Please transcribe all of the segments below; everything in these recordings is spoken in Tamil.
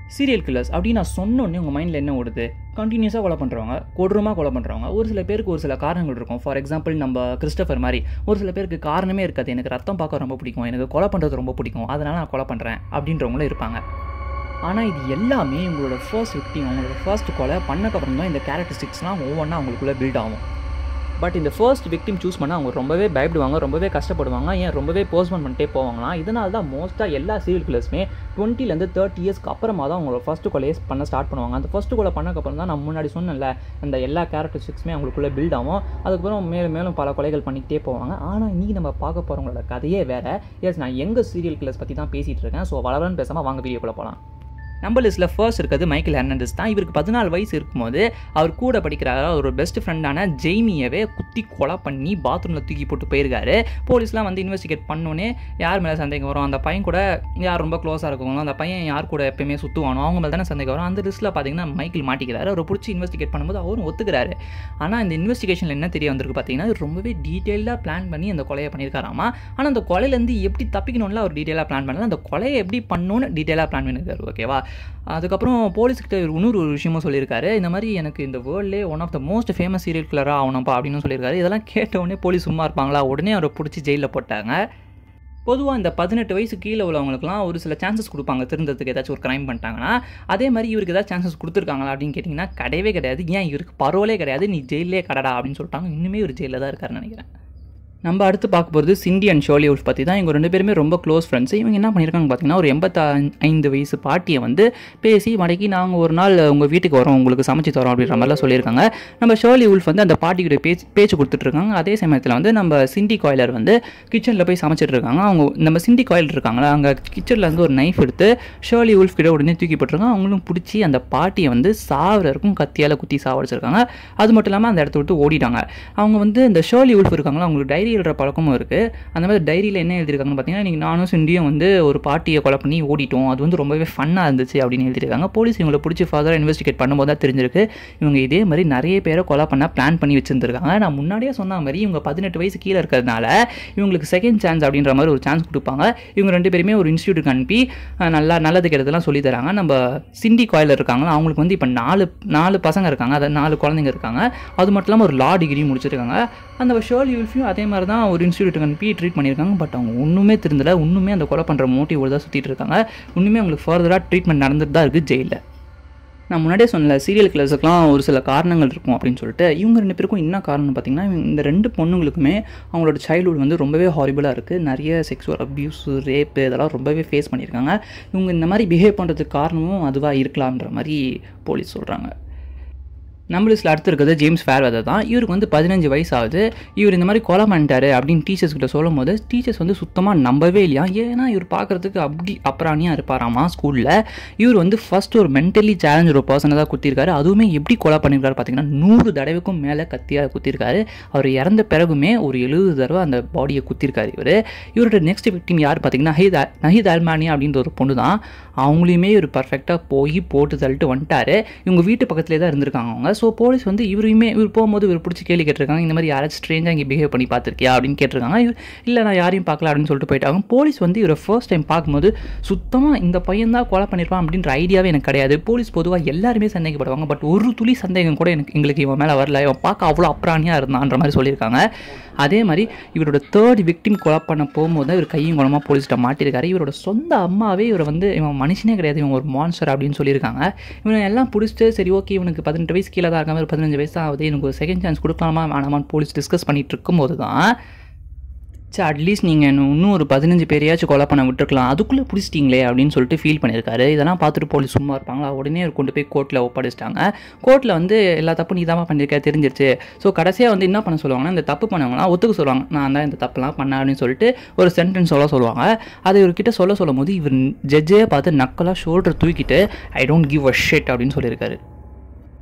சீரியல் கில்லர்ஸ் அப்படின்னு நான் சொன்னோன்னே உங்கள் மைண்டில் என்ன ஓடுது கண்டினியூஸாக கொலை பண்ணுறவங்க கொடூரமாக கொலை பண்ணுறவங்க ஒரு சில பேருக்கு ஒரு சில காரணங்கள் இருக்கும் ஃபார் எக்ஸாம்பிள் நம்ம கிறிஸ்டபர் மாதிரி ஒரு சில பேருக்கு காரணமே இருக்காது எனக்கு ரத்தம் பார்க்க ரொம்ப பிடிக்கும் எனக்கு கொலை பண்ணுறது ரொம்ப பிடிக்கும் அதனால் நான் கொலை பண்ணுறேன் அப்படின்றவங்களும் இருப்பாங்க ஆனால் இது எல்லாமே உங்களோட ஃபர்ஸ்ட் விக்டிம் உங்களோட ஃபர்ஸ்ட் கொலை பண்ணக்கப்புறம் தான் இந்த கேரக்டரிஸ்டிக்ஸ்லாம் ஒவ்வொன்றா அவங்களுக்குள்ளே பில்ட் ஆகும் பட் இந்த ஃபர்ஸ்ட் விக்டிம் சூஸ் பண்ண அவங்க ரொம்பவே பயப்படுவாங்க ரொம்பவே கஷ்டப்படுவாங்க ஏன் ரொம்பவே போஸ்ட்போன் பண்ணிட்டே போவாங்கன்னா இதனால தான் மோஸ்ட்டாக எல்லா சீரியல் கில்லர்ஸுமே டுவெண்ட்டிலேருந்து தேர்ட்டி இயர்ஸ்க்கு அப்புறமா தான் அவங்களோட ஃபஸ்ட்டு கொலையை பண்ண ஸ்டார்ட் பண்ணுவாங்க அந்த ஃபஸ்ட்டு கொலை பண்ணக்கப்புறம் தான் நான் முன்னாடி சொன்னேன்ல அந்த எல்லா கேரக்டரிஸ்டிக்ஸுமே அவங்களுக்குள்ளே பில்ட் ஆகும் அதுக்கப்புறம் மேலும் மேலும் பல கொலைகள் பண்ணிக்கிட்டே போவாங்க ஆனால் இன்றைக்கி நம்ம பார்க்க போகிறவங்களோட கதையே வேறு எஸ் நான் எங்கள் சீரியல் கில்லர்ஸ் பற்றி தான் பேசிகிட்டு இருக்கேன் ஸோ வளரன்னு பேசாமல் வாங்க வீடியோக்குள்ளே போகலாம் நம்ம லிஸ்ட்டில் ஃபர்ஸ்ட் இருக்கிறது மைக்கேல் ஹெர்னாண்டஸ் தான் இவருக்கு பதினாலு வயசு இருக்கும்போது அவர் கூட படிக்கிற ஒரு பெஸ்ட் ஃப்ரெண்டான ஜெய்மியவே குத்தி கொலை பண்ணி பாத்ரூமில் தூக்கி போட்டு போயிருக்காரு போலீஸ்லாம் வந்து இன்வெஸ்டிகேட் பண்ணோன்னே யார் மேலே சந்தேகம் வரும் அந்த பையன் கூட யார் ரொம்ப க்ளோஸாக இருக்கவங்களோ அந்த பையன் யார் கூட எப்பயுமே சுற்றுவானோ அவங்க மேலே தானே சந்தேகம் வரும் அந்த லிஸ்ட்டில் பார்த்தீங்கன்னா மைக்கேல் மாட்டிக்கிறாரு அவர் பிடிச்சி இன்வெஸ்டிகேட் பண்ணும்போது அவரும் ஒத்துக்கிறாரு ஆனால் இந்த இன்வெஸ்டிகேஷனில் என்ன தெரிய வந்திருக்கு பார்த்தீங்கன்னா இவர் ரொம்பவே டீட்டெயிலாக பிளான் பண்ணி அந்த கொலையை பண்ணியிருக்காராமா ஆனால் அந்த கொலையிலேருந்து எப்படி தப்பிக்கணும்ல அவர் டீட்டெயிலாக பிளான் பண்ணல அந்த கொலையை எப்படி பண்ணணும்னு டீட்டெயிலாக பிளான் பண்ணியிருக்காரு ஓகேவா அதுக்கப்புறம் போலீஸ்கிட்ட இன்னொரு ஒரு விஷயமும் சொல்லியிருக்காரு இந்த மாதிரி எனக்கு இந்த வேர்ல்ட்லே one of the most famous serial கில்லராக ஆகணும்ப்பா அப்படின்னு சொல்லியிருக்காரு இதெல்லாம் கேட்ட உடனே போலீஸ் சும்மா இருப்பாங்களா உடனே அவரை பிடிச்சி ஜெயிலில் போட்டாங்க பொதுவாக இந்த பதினெட்டு வயசு கீழே உள்ளவங்களுக்குலாம் ஒரு சில சான்சஸ் கொடுப்பாங்க திருந்ததுக்கு ஏதாச்சும் ஒரு க்ரைம் பண்ணிட்டாங்கன்னா அதே மாதிரி இவருக்கு ஏதாவது சான்சஸ் கொடுத்துருக்காங்களா அப்படின்னு கேட்டிங்கன்னா கிடையவே கிடையாது ஏன் இவருக்கு பரவலே கிடையாது நீ ஜெயிலே கடடா அப்படின்னு சொல்லிட்டாங்க இன்னுமே ஒரு ஜெயிலில் தான் இருக்காருன்னு நினைக்கிறேன் நம்ம அடுத்து பார்க்க போகிறது சிண்டி அண்ட் ஷோலி உல்ஃப் பற்றி தான் இவங்க ரெண்டு பேருமே ரொம்ப க்ளோஸ் ஃப்ரெண்ட்ஸ் இவங்க என்ன பண்ணியிருக்காங்க பார்த்தீங்கன்னா ஒரு எண்பத்தா ஐந்து வயசு பாட்டியை வந்து பேசி மடக்கி நாங்கள் ஒரு நாள் உங்கள் வீட்டுக்கு வரோம் உங்களுக்கு சமைச்சு தரோம் அப்படின்ற மாதிரிலாம் சொல்லியிருக்காங்க நம்ம ஷோலி உல்ஃப் வந்து அந்த பாட்டிக்கிட்ட பேச்சு பேச்சு கொடுத்துட்ருக்காங்க அதே சமயத்தில் வந்து நம்ம சிண்டி காயிலர் வந்து கிச்சனில் போய் சமைச்சிட்டு இருக்காங்க அவங்க நம்ம சிண்டி காயில் இருக்காங்களா அங்கே கிச்சனில் வந்து ஒரு நைஃப் எடுத்து ஷோலி உல்ஃப் கிட்ட உடனே தூக்கி போட்டிருக்காங்க அவங்களும் பிடிச்சி அந்த பாட்டியை வந்து சாவரருக்கும் கத்தியால் குத்தி சாவடிச்சிருக்காங்க அது மட்டும் இல்லாமல் அந்த இடத்த விட்டு ஓடிட்டாங்க அவங்க வந்து இந்த ஷோலி உல்ஃப் இருக்காங்களா அவங்களுக்கு டைரி எழுதுற பழக்கமும் இருக்குது அந்த மாதிரி டைரியில் என்ன எழுதியிருக்காங்கன்னு பார்த்தீங்கன்னா இன்றைக்கி நானும் சிண்டியும் வந்து ஒரு பாட்டியை கொலை பண்ணி ஓடிட்டோம் அது வந்து ரொம்பவே ஃபன்னாக இருந்துச்சு அப்படின்னு எழுதியிருக்காங்க போலீஸ் இவங்களை பிடிச்சி ஃபர்தராக இன்வெஸ்டிகேட் பண்ணும்போது தான் தெரிஞ்சிருக்கு இவங்க இதே மாதிரி நிறைய பேரை கொலை பண்ண பிளான் பண்ணி வச்சுருந்துருக்காங்க நான் முன்னாடியே சொன்ன மாதிரி இவங்க பதினெட்டு வயசு கீழே இருக்கிறதுனால இவங்களுக்கு செகண்ட் சான்ஸ் அப்படின்ற மாதிரி ஒரு சான்ஸ் கொடுப்பாங்க இவங்க ரெண்டு பேருமே ஒரு இன்ஸ்டியூட்டுக்கு அனுப்பி நல்லா நல்லது கெட்டதெல்லாம் சொல்லி தராங்க நம்ம சிண்டி காயில் இருக்காங்க அவங்களுக்கு வந்து இப்போ நாலு நாலு பசங்க இருக்காங்க அதாவது நாலு குழந்தைங்க இருக்காங்க அது மட்டும் இல்லாமல் ஒரு லா டிகிரி முடிச்சிருக்காங்க அந்த ஷோல் யூல்ஃபியும் அதே மாதிரி தான் ஒரு இன்ஸ்டியூட்டுக்கு அனுப்பி ட்ரீட் பண்ணியிருக்காங்க பட் அவங்க ஒன்றுமே திருந்தல ஒன்றுமே அந்த கொலை பண்ணுற மோட்டிவ் தான் சுற்றிட்டு இருக்காங்க ஒன்றுமே அவங்களுக்கு ஃபர்தராக ட்ரீட்மெண்ட் நடந்துட்டு தான் இருக்குது ஜெயிலில் நான் முன்னாடியே சொன்னல சீரியல் கிளர்ஸுக்கெலாம் ஒரு சில காரணங்கள் இருக்கும் அப்படின்னு சொல்லிட்டு இவங்க ரெண்டு பேருக்கும் என்ன காரணம்னு பார்த்தீங்கன்னா இந்த ரெண்டு பொண்ணுங்களுக்குமே அவங்களோட சைல்டுஹுட் வந்து ரொம்பவே ஹாரிபிளாக இருக்குது நிறைய செக்ஸுவல் அப்யூஸ் ரேப்பு இதெல்லாம் ரொம்பவே ஃபேஸ் பண்ணியிருக்காங்க இவங்க இந்த மாதிரி பிஹேவ் பண்ணுறதுக்கு காரணமும் அதுவாக இருக்கலாம்ன்ற மாதிரி போலீஸ் சொல்கிறாங்க நம்ம லிஸ்ட்டில் அடுத்து இருக்கிறது ஜேம்ஸ் ஃபேர்வெதர் தான் இவருக்கு வந்து பதினஞ்சு வயசு ஆகுது இவர் இந்த மாதிரி கொலை பண்ணிட்டாரு அப்படின்னு டீச்சர்ஸ் கிட்ட சொல்லும் போது டீச்சர்ஸ் வந்து சுத்தமாக நம்பவே இல்லையா ஏன்னா இவர் பார்க்குறதுக்கு அப்படி அப்புறாணியாக இருப்பாராமா ஸ்கூலில் இவர் வந்து ஃபர்ஸ்ட் ஒரு மென்டலி சேலஞ்ச் ஒரு பர்சனை தான் குத்திருக்காரு அதுவுமே எப்படி கொலை பண்ணியிருக்காரு பார்த்தீங்கன்னா நூறு தடவைக்கும் மேலே கத்தியாக குத்திருக்காரு அவர் இறந்த பிறகுமே ஒரு எழுபது தடவை அந்த பாடியை குத்திருக்காரு இவர் இவரோட நெக்ஸ்ட் விக்டிம் யார் பார்த்தீங்கன்னா நஹித் நஹித் அல்மானியா அப்படின்ற ஒரு பொண்ணு தான் அவங்களையுமே இவர் பர்ஃபெக்டாக போய் போட்டு தள்ளிட்டு வந்துட்டாரு இவங்க வீட்டு பக்கத்துலேயே தான் இருந்திருக்காங்க அவங்க ஸோ போலீஸ் வந்து இவரையுமே இவர் போகும்போது இவர் பிடிச்சி கேள்வி கேட்டிருக்காங்க இந்த மாதிரி யாராச்சும் ஸ்ட்ரேஞ்சாக இங்கே பிஹேவ் பண்ணி பார்த்துருக்கியா அப்படின்னு கேட்டிருக்காங்க இவர் இல்லை நான் யாரையும் பார்க்கல அப்படின்னு சொல்லிட்டு போயிட்டாங்க போலீஸ் வந்து இவரை ஃபர்ஸ்ட் டைம் பார்க்கும்போது சுத்தமாக இந்த பையன் தான் கொலை பண்ணியிருப்பான் அப்படின்ற ஐடியாவே எனக்கு கிடையாது போலீஸ் பொதுவாக எல்லாருமே சந்தேகப்படுவாங்க பட் ஒரு துளி சந்தேகம் கூட எனக்கு எங்களுக்கு இவன் மேலே வரல இவன் பார்க்க அவ்வளோ அப்ராணியாக இருந்தான்ற மாதிரி சொல்லியிருக்காங்க அதே மாதிரி இவரோட தேர்ட் விக்டிம் கொலை பண்ண போகும்போது தான் இவர் கையும் குளமாக போலீஸ்கிட்ட மாட்டிருக்காரு இவரோட சொந்த அம்மாவே இவரை வந்து இவன் மனுஷனே கிடையாது இவன் ஒரு மான்ஸ்டர் அப்படின்னு சொல்லியிருக்காங்க இவனை எல்லாம் பிடிச்சிட்டு சரி ஓகே இவனுக்கு பதினெட்டு வயசு கீழே தான் இருக்காம ஒரு பதினஞ்சு வயசு ஆகுது எனக்கு ஒரு செகண்ட் சான்ஸ் கொடுக்கலாமா வேணாமான்னு போலீஸ் டிஸ்கஸ் பண்ணிட்டு இருக்கும்போது தான் சரி அட்லீஸ்ட் நீங்கள் இன்னும் ஒரு பதினஞ்சு பேரையாச்சும் கொலை பண்ண விட்டுருக்கலாம் அதுக்குள்ளே பிடிச்சிட்டிங்களே அப்படின்னு சொல்லிட்டு ஃபீல் பண்ணியிருக்காரு இதெல்லாம் பார்த்துட்டு போலீஸ் சும்மா இருப்பாங்களா உடனே அவர் கொண்டு போய் கோர்ட்டில் ஒப்படைச்சிட்டாங்க கோர்ட்டில் வந்து எல்லா தப்பு நீ தான் பண்ணியிருக்க தெரிஞ்சிருச்சு ஸோ கடைசியாக வந்து என்ன பண்ண சொல்லுவாங்கன்னா இந்த தப்பு பண்ணவங்களாம் ஒத்துக்க சொல்லுவாங்க நான் தான் இந்த தப்புலாம் பண்ணேன் அப்படின்னு சொல்லிட்டு ஒரு சென்டென்ஸ் சொல்ல சொல்லுவாங்க அதை இவர்கிட்ட சொல்ல சொல்லும் போது இவர் ஜட்ஜே பார்த்து நக்கலாக ஷோல்டர் தூக்கிட்டு I don't give a shit அப்படின்னு சொல்லியிருக்காரு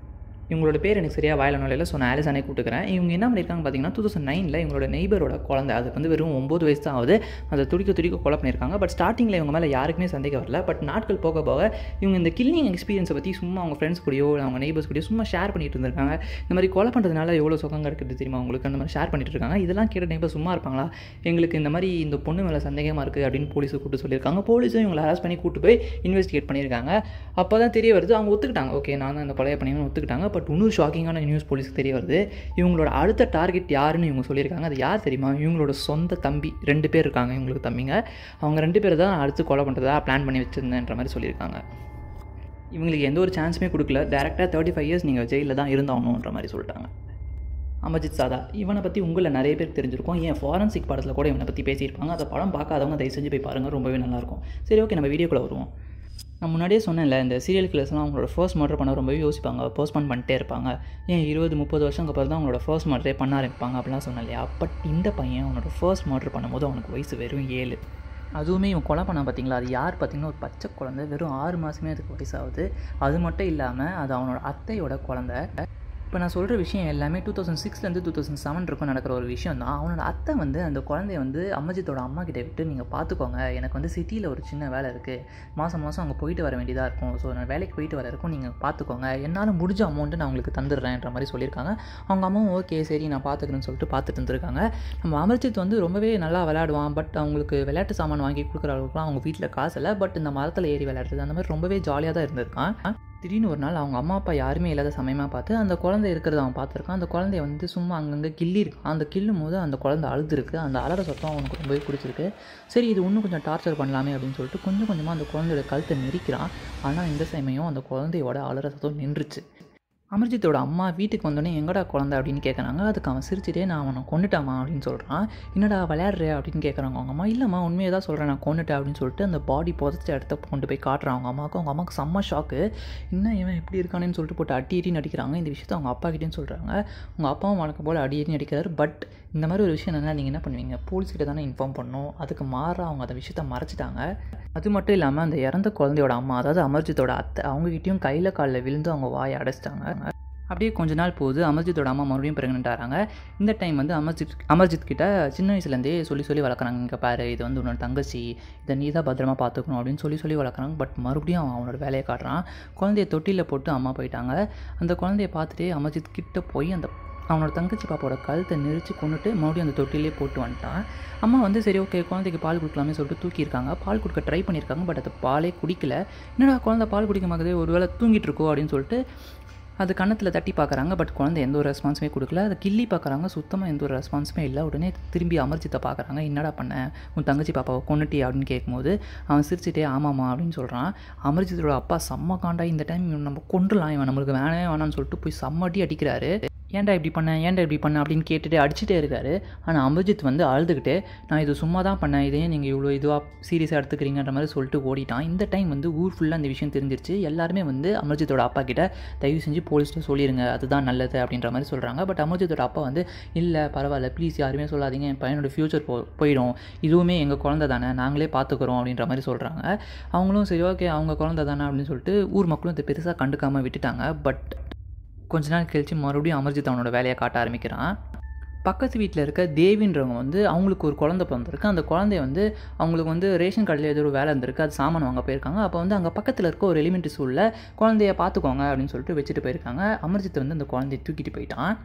இவங்களோட பேர் எனக்கு சரியாக வாயில நுழையில ஸோ நான் ஆலிசானே கூட்டுக்கிறேன் இவங்க என்ன பண்ணியிருக்காங்க பார்த்தீங்கன்னா டூ தௌசண்ட் நைனில் இவங்களோட நெய்பரோட குழந்தை அதுக்கு வந்து வெறும் ஒம்பது வயசு தான் ஆகுது அதை துடிக்க துடிக்க கொலை பண்ணியிருக்காங்க பட் ஸ்டார்டிங்கில் இவங்க மேலே யாருக்குமே சந்தேகம் வரல பட் நாட்கள் போக போக இவங்க இந்த கில்லிங் எக்ஸ்பீரியன்ஸை பற்றி சும்மா அவங்க ஃப்ரெண்ட்ஸ் கூடயோ அவங்க நெய்பர்ஸ் கூடயோ சும்மா ஷேர் பண்ணிட்டு இருந்திருக்காங்க இந்த மாதிரி கொலை பண்ணுறதுனால எவ்வளோ சுகம் கிடைக்குது தெரியுமா உங்களுக்கு அந்த மாதிரி ஷேர் பண்ணிட்டு இருக்காங்க இதெல்லாம் கேட்ட நெய்பர் சும்மா இருப்பாங்களா எங்களுக்கு இந்த மாதிரி இந்த பொண்ணு மேலே சந்தேகமாக இருக்குது அப்படின்னு போலீஸை கூப்பிட்டு சொல்லியிருக்காங்க போலீஸும் இவங்களை அரெஸ்ட் பண்ணி கூட்டு போய் இன்வெஸ்டிகேட் பண்ணியிருக்காங்க அப்போ தான் தெரிய வருது அவங்க ஒத்துக்கிட்டாங்க ஓகே நான் தான் இந்த கொலையை பண்ணிங்கன்னு ஒத்துக்கிட்டாங்க பட் இன்னொரு ஷாக்கிங்கான நியூஸ் போலீஸுக்கு தெரிய வருது இவங்களோட அடுத்த டார்கெட் யாருன்னு இவங்க சொல்லியிருக்காங்க அது யார் தெரியுமா இவங்களோட சொந்த தம்பி ரெண்டு பேர் இருக்காங்க இவங்களுக்கு தம்பிங்க அவங்க ரெண்டு பேர் தான் அடுத்து கொலை பண்ணுறதா பிளான் பண்ணி வச்சுருந்தேன்ற மாதிரி சொல்லியிருக்காங்க இவங்களுக்கு எந்த ஒரு சான்ஸுமே கொடுக்கல டேரெக்டாக தேர்ட்டி ஃபைவ் இயர்ஸ் நீங்கள் ஜெயிலில் தான் இருந்தாகணுன்ற மாதிரி சொல்லிட்டாங்க அமர்ஜித் சாதா இவனை பற்றி உங்களில் நிறைய பேர் தெரிஞ்சிருக்கும் ஏன் ஃபாரன்சிக் படத்தில் கூட இவனை பற்றி பேசியிருப்பாங்க அந்த படம் பார்க்காதவங்க தயவு செஞ்சு போய் பாருங்கள் ரொம்பவே நல்லாயிருக்கும் சரி ஓகே நம்ம வீடியோக்குள்ளே வருவோம் நான் முன்னாடியே சொன்னேன்ல இந்த சீரியல் கில்லர்ஸ்லாம் அவங்களோட ஃபர்ஸ்ட் மர்டர் பண்ண ரொம்பவே யோசிப்பாங்க போஸ்ட்போன் பண்ணிட்டே இருப்பாங்க ஏன் இருபது முப்பது வருஷம் அப்புறம் தான் அவங்களோட ஃபர்ஸ்ட் மர்டரே பண்ண ஆரம்பிப்பாங்க அப்படிலாம் சொன்னேன் இல்லையா பட் இந்த பையன் அவனோட ஃபர்ஸ்ட் மர்டர் பண்ணும்போது அவனுக்கு வயசு வெறும் ஏழு அதுவுமே இவன் கொலை பண்ண பார்த்தீங்களா அது யார் பார்த்தீங்கன்னா ஒரு பச்சை குழந்தை வெறும் ஆறு மாதமே அதுக்கு வயசாகுது அது மட்டும் இல்லாமல் அது அவனோட அத்தையோட குழந்தை இப்போ நான் சொல்கிற விஷயம் எல்லாமே டூ தௌசண்ட் சிக்ஸ்லேருந்து டூ தௌசண்ட் செவன் இருக்கும் நடக்கிற ஒரு விஷயம் தான் அவனோட அத்தை வந்து அந்த குழந்தைய வந்து அம்மஜித்தோட அம்மா கிட்ட விட்டு நீங்கள் பார்த்துக்கோங்க எனக்கு வந்து சிட்டியில் ஒரு சின்ன வேலை இருக்குது மாதம் மாதம் அங்கே போயிட்டு வர வேண்டியதாக இருக்கும் ஸோ நான் வேலைக்கு போயிட்டு வர இருக்கும் நீங்கள் பார்த்துக்கோங்க என்னால் முடிஞ்ச அமௌண்ட்டு நான் உங்களுக்கு தந்துடுறேன்ற மாதிரி சொல்லியிருக்காங்க அவங்க அம்மாவும் ஓகே சரி நான் பார்த்துக்கிறேன்னு சொல்லிட்டு பார்த்துட்டு இருந்திருக்காங்க நம்ம அமர்ஜித் வந்து ரொம்பவே நல்லா விளையாடுவான் பட் அவங்களுக்கு விளையாட்டு சாமான் வாங்கி கொடுக்குற அளவுக்குலாம் அவங்க வீட்டில் காசு இல்லை பட் இந்த மரத்தில் ஏறி விளையாடுறது அந்த மாதிரி ரொம்பவே ஜாலியாக தான் இருந்திருக்கான் திடீர்னு ஒரு நாள் அவங்க அம்மா அப்பா யாருமே இல்லாத சமயமாக பார்த்து அந்த குழந்தை இருக்கிறத அவன் பார்த்துருக்கான் அந்த குழந்தைய வந்து சும்மா அங்கங்கே கிள்ளி இருக்கான் அந்த கிள்ளும் போது அந்த குழந்தை அழுதுருக்கு அந்த அலற சத்தம் அவனுக்கு ரொம்பவே பிடிச்சிருக்கு சரி இது இன்னும் கொஞ்சம் டார்ச்சர் பண்ணலாமே அப்படின்னு சொல்லிட்டு கொஞ்சம் கொஞ்சமாக அந்த குழந்தையோட கழுத்தை நெரிக்கிறான் ஆனால் இந்த சமயம் அந்த குழந்தையோட அலற சத்தம் நின்றுச்சு அமர்ஜித்தோட அம்மா வீட்டுக்கு வந்தோடனே எங்கடா குழந்தை அப்படின்னு கேட்குறாங்க அதுக்கு அவன் சிரிச்சிட்டே நான் அவனை கொண்டுட்டாமா அப்படின்னு சொல்கிறான் என்னடா விளையாடுற அப்படின்னு கேட்குறாங்க அவங்க அம்மா இல்லைம்மா உண்மையை தான் சொல்கிறேன் நான் கொண்டுட்டேன் அப்படின்னு சொல்லிட்டு அந்த பாடி புதைச்ச இடத்த கொண்டு போய் காட்டுறான் அவங்க அம்மாவுக்கு அவங்க அம்மாவுக்கு செம்ம ஷாக்கு இன்னும் இவன் எப்படி இருக்கானேன்னு சொல்லிட்டு போட்டு அடி அடி நடிக்கிறாங்க இந்த விஷயத்த அவங்க அப்பா கிட்டேயும் சொல்கிறாங்க உங்கள் அப்பாவும் வழக்கம் போல் அடி அடி நடிக்கிறாரு பட் இந்த மாதிரி ஒரு விஷயம் என்னென்னா நீங்கள் என்ன பண்ணுவீங்க போலீஸ்கிட்ட தானே இன்ஃபார்ம் பண்ணணும் அதுக்கு மாறாக அவங்க அந்த விஷயத்த மறைச்சிட்டாங்க அது மட்டும் இல்லாமல் அந்த இறந்த குழந்தையோட அம்மா அதாவது அமர்ஜித்தோட அத்தை அவங்ககிட்டயும் கையில் காலில் விழுந்து அவங்க வாயை அடைச்சிட்டாங்க அப்படியே கொஞ்ச நாள் போகுது அமர்ஜித்தோட அம்மா மறுபடியும் ப்ரெக்னென்ட் ஆகிறாங்க இந்த டைம் வந்து அமர்ஜித் அமர்ஜித் கிட்ட சின்ன வயசுலேருந்தே சொல்லி சொல்லி வளர்க்குறாங்க இங்கே பாரு இது வந்து உன்னோட தங்கச்சி இதை நீ தான் பத்திரமா பார்த்துக்கணும் அப்படின்னு சொல்லி சொல்லி வளர்க்குறாங்க பட் மறுபடியும் அவன் அவனோட வேலையை காட்டுறான் குழந்தைய தொட்டியில் போட்டு அம்மா போயிட்டாங்க அந்த குழந்தைய பார்த்துட்டு அமர்ஜித் கிட்ட போய் அந்த அவனோட தங்கச்சி பாப்பாவோட கழுத்தை நெரிச்சு கொண்டுட்டு மறுபடியும் அந்த தொட்டிலே போட்டு வந்துட்டான் அம்மா வந்து சரி ஓகே குழந்தைக்கு பால் கொடுக்கலாமே சொல்லிட்டு தூக்கியிருக்காங்க பால் கொடுக்க ட்ரை பண்ணியிருக்காங்க பட் அது பாலே குடிக்கல என்னடா குழந்தை பால் குடிக்க மாக்குது ஒரு வேளை தூங்கிட்டு இருக்கோ அப்படின்னு சொல்லிட்டு அது கன்னத்தில் தட்டி பார்க்குறாங்க பட் குழந்தை எந்த ஒரு ரெஸ்பான்ஸுமே கொடுக்கல அதை கிள்ளி பார்க்குறாங்க சுத்தமாக எந்த ஒரு ரெஸ்பான்ஸுமே இல்லை உடனே திரும்பி அமர்ஜித்தை பார்க்குறாங்க என்னடா பண்ண உன் தங்கச்சி பாப்பாவை கொண்டுட்டி அப்படின்னு கேட்கும்போது அவன் சிரிச்சிட்டே ஆமாம்மா அப்படின்னு சொல்கிறான் அமர்ஜித்தோட அப்பா செம்ம காண்டா இந்த டைம் இவன் நம்ம கொண்டுலாம் இவன் நம்மளுக்கு வேணவே வேணாம்னு சொல்லிட்டு போய் செம்மட்டி அடிக்கிறாரு ஏன்டா இப்படி பண்ண ஏன்டா இப்படி பண்ண அப்படின்னு கேட்டுட்டு அடிச்சுட்டே இருக்காரு ஆனால் அமர்ஜித் வந்து அழுதுகிட்டு நான் இது சும்மா தான் பண்ணேன் இதையே நீங்கள் இவ்வளோ இதுவாக சீரியஸாக எடுத்துக்கிறீங்கன்ற மாதிரி சொல்லிட்டு ஓடிட்டான் இந்த டைம் வந்து ஊர் ஃபுல்லாக அந்த விஷயம் தெரிஞ்சிருச்சு எல்லாருமே வந்து அமர்ஜித்தோட அப்பா கிட்ட தயவு செஞ்சு போலீஸ்ட்டு சொல்லிடுங்க அதுதான் நல்லது அப்படின்ற மாதிரி சொல்கிறாங்க பட் அமர்ஜித்தோட அப்பா வந்து இல்லை பரவாயில்ல ப்ளீஸ் யாருமே சொல்லாதீங்க என் பையனோட ஃப்யூச்சர் போ போயிடும் இதுவுமே எங்கள் குழந்தை தானே நாங்களே பார்த்துக்குறோம் அப்படின்ற மாதிரி சொல்கிறாங்க அவங்களும் சரி ஓகே அவங்க குழந்தை தானே அப்படின்னு சொல்லிட்டு ஊர் மக்களும் இதை பெருசாக கண்டுக்காமல் விட்டுட்டாங்க பட் கொஞ்ச நாள் கழித்து மறுபடியும் அமர்ஜித் அவனோட வேலையை காட்ட ஆரம்பிக்கிறான் பக்கத்து வீட்டில் இருக்க தேவின்றவங்க வந்து அவங்களுக்கு ஒரு குழந்தை பிறந்திருக்கு அந்த குழந்தைய வந்து அவங்களுக்கு வந்து ரேஷன் கடையில் ஏதோ ஒரு வேலை இருந்திருக்கு அது சாமான் வாங்க போயிருக்காங்க அப்போ வந்து அங்கே பக்கத்தில் இருக்க ஒரு எலிமெண்ட்ரி ஸ்கூலில் குழந்தைய பார்த்துக்கோங்க அப்படின்னு சொல்லிட்டு வச்சுட்டு போயிருக்காங்க அமர்ஜித் வந்து அந்த குழந்தைய தூக்கிட்டு போயிட்டான்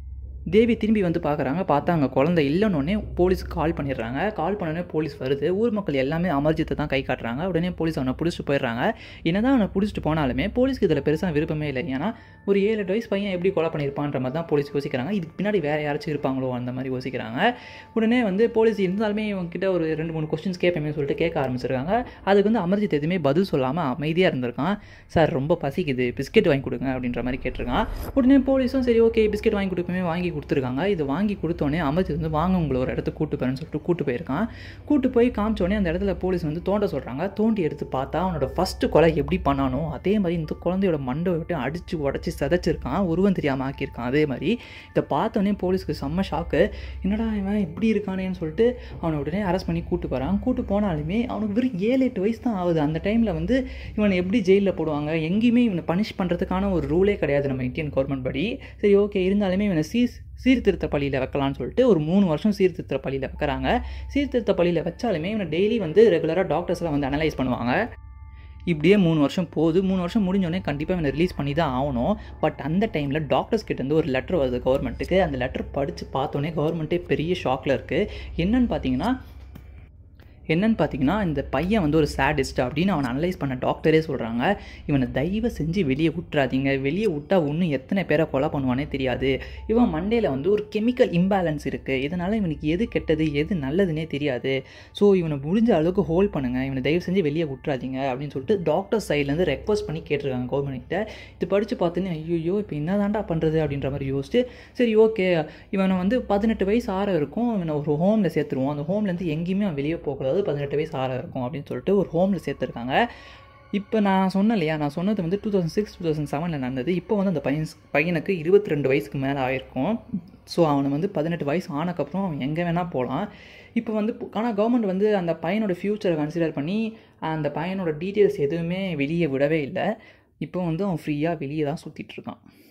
தேவி திரும்பி வந்து பார்க்குறாங்க பார்த்தா அங்கே குழந்தை இல்லைன்னொடனே போலீஸ் கால் பண்ணிடுறாங்க கால் பண்ணோடனே போலீஸ் வருது ஊர் மக்கள் எல்லாமே அமர்ஜித்தை தான் கை காட்டுறாங்க உடனே போலீஸ் அவனை பிடிச்சிட்டு போயிடுறாங்க என்னதான் அவனை பிடிச்சிட்டு போனாலுமே போலீஸ்க்கு இதில் பெருசாக விருப்பமே இல்லை ஏன்னா ஒரு ஏழு எட்டு வயசு பையன் எப்படி கொலை பண்ணியிருப்பான்ற மாதிரி தான் போலீஸ் யோசிக்கிறாங்க இதுக்கு பின்னாடி வேறு யாராச்சும் இருப்பாங்களோ அந்த மாதிரி யோசிக்கிறாங்க உடனே வந்து போலீஸ் இருந்தாலுமே இவங்ககிட்ட ஒரு ரெண்டு மூணு கொஸ்டின்ஸ் கேட்பேமே சொல்லிட்டு கேட்க ஆரம்பிச்சிருக்காங்க அதுக்கு வந்து அமர்ஜித் எதுவுமே பதில் சொல்லாமல் அமைதியாக இருந்திருக்கான் சார் ரொம்ப பசிக்குது பிஸ்கெட் வாங்கி கொடுங்க அப்படின்ற மாதிரி கேட்டிருக்கான் உடனே போலீஸும் சரி ஓகே பிஸ்கெட் வாங்கி கொடுப்போமே வாங்கி கொடுத்துருக்காங்க இது வாங்கி கொடுத்தோடனே அமித் வந்து வாங்க உங்களை ஒரு இடத்துக்கு கூட்டு போகிறேன்னு சொல்லிட்டு கூட்டு போயிருக்கான் கூட்டு போய் காமிச்சோடனே அந்த இடத்துல போலீஸ் வந்து தோண்ட சொல்கிறாங்க தோண்டி எடுத்து பார்த்தா அவனோட ஃபஸ்ட்டு கொலை எப்படி பண்ணானோ அதே மாதிரி இந்த குழந்தையோட மண்டை விட்டு அடித்து உடச்சி சதைச்சிருக்கான் உருவம் தெரியாமல் ஆக்கியிருக்கான் அதே மாதிரி இதை பார்த்தோன்னே போலீஸ்க்கு செம்ம ஷாக்கு என்னடா இவன் இப்படி இருக்கானேன்னு சொல்லிட்டு அவனை உடனே அரெஸ்ட் பண்ணி கூட்டு போகிறான் கூட்டு போனாலுமே அவனுக்கு வெறும் ஏழு எட்டு வயசு தான் ஆகுது அந்த டைமில் வந்து இவனை எப்படி ஜெயிலில் போடுவாங்க எங்கேயுமே இவனை பனிஷ் பண்ணுறதுக்கான ஒரு ரூலே கிடையாது நம்ம இந்தியன் கவர்மெண்ட் படி சரி ஓகே இருந்தாலுமே இவனை சீஸ் சீர்திருத்த பள்ளியில் வைக்கலாம்னு சொல்லிட்டு ஒரு மூணு வருஷம் சீர்திருத்த பள்ளியில் வைக்கிறாங்க சீர்திருத்த பள்ளியில் வச்சாலுமே இவனை டெய்லி வந்து ரெகுலராக டாக்டர்ஸ்லாம் வந்து அனலைஸ் பண்ணுவாங்க இப்படியே மூணு வருஷம் போகுது மூணு வருஷம் முடிஞ்சோடனே கண்டிப்பாக இவனை ரிலீஸ் பண்ணி தான் ஆகணும் பட் அந்த டைமில் டாக்டர்ஸ் கிட்டேருந்து ஒரு லெட்டர் வருது கவர்மெண்ட்டுக்கு அந்த லெட்டர் படித்து பார்த்தோன்னே கவர்மெண்ட்டே பெரிய ஷாக்கில் இருக்குது என்னன்னு பார்த்தீங்கன்னா என்னன்னு பார்த்தீங்கன்னா இந்த பையன் வந்து ஒரு சேடிஸ்ட் அப்படின்னு அவனை அனலைஸ் பண்ண டாக்டரே சொல்கிறாங்க இவனை தயவு செஞ்சு வெளியே விட்டுறாதீங்க வெளியே விட்டா இன்னும் எத்தனை பேரை கொலை பண்ணுவானே தெரியாது இவன் மண்டேல வந்து ஒரு கெமிக்கல் இம்பேலன்ஸ் இருக்குது இதனால் இவனுக்கு எது கெட்டது எது நல்லதுன்னே தெரியாது ஸோ இவனை முடிஞ்ச அளவுக்கு ஹோல்ட் பண்ணுங்கள் இவனை தயவு செஞ்சு வெளியே விட்டுறாதீங்க அப்படின்னு சொல்லிட்டு டாக்டர் சைட்லேருந்து ரெக்வஸ்ட் பண்ணி கேட்டிருக்காங்க கவர்மெண்ட்டை இது படித்து பார்த்துன்னு ஐயோ இப்போ என்ன தாண்டா பண்ணுறது அப்படின்ற மாதிரி யோசிச்சு சரி ஓகே இவனை வந்து பதினெட்டு வயசு ஆற இருக்கும் இவனை ஒரு ஹோமில் சேர்த்துருவோம் அந்த ஹோம்லேருந்து எங்கேயுமே அவன் வெளியே போகக்கூடாது பதினெட்டு வயசு ஆற இருக்கும் அப்படின்னு சொல்லிட்டு ஒரு ஹோமில் சேர்த்துருக்காங்க இப்போ நான் சொன்னேன் இல்லையா நான் சொன்னது வந்து two thousand six two thousand செவனில் நடந்தது இப்போ வந்து அந்த பையன் பையனுக்கு இருபத்தி ரெண்டு வயசுக்கு மேலே ஆயிருக்கும் ஸோ அவனை வந்து பதினெட்டு வயசு ஆனக்கப்புறம் அவன் எங்கே வேணால் போகலாம் இப்போ வந்து ஆனால் கவர்மெண்ட் வந்து அந்த பையனோட ஃப்யூச்சரை கன்சிடர் பண்ணி அந்த பையனோட டீட்டெயில்ஸ் எதுவுமே வெளியே விடவே இல்லை இப்போ வந்து அவன் ஃப்ரீயாக வெளியே தான் சுற்றிட்டு இருக்கான்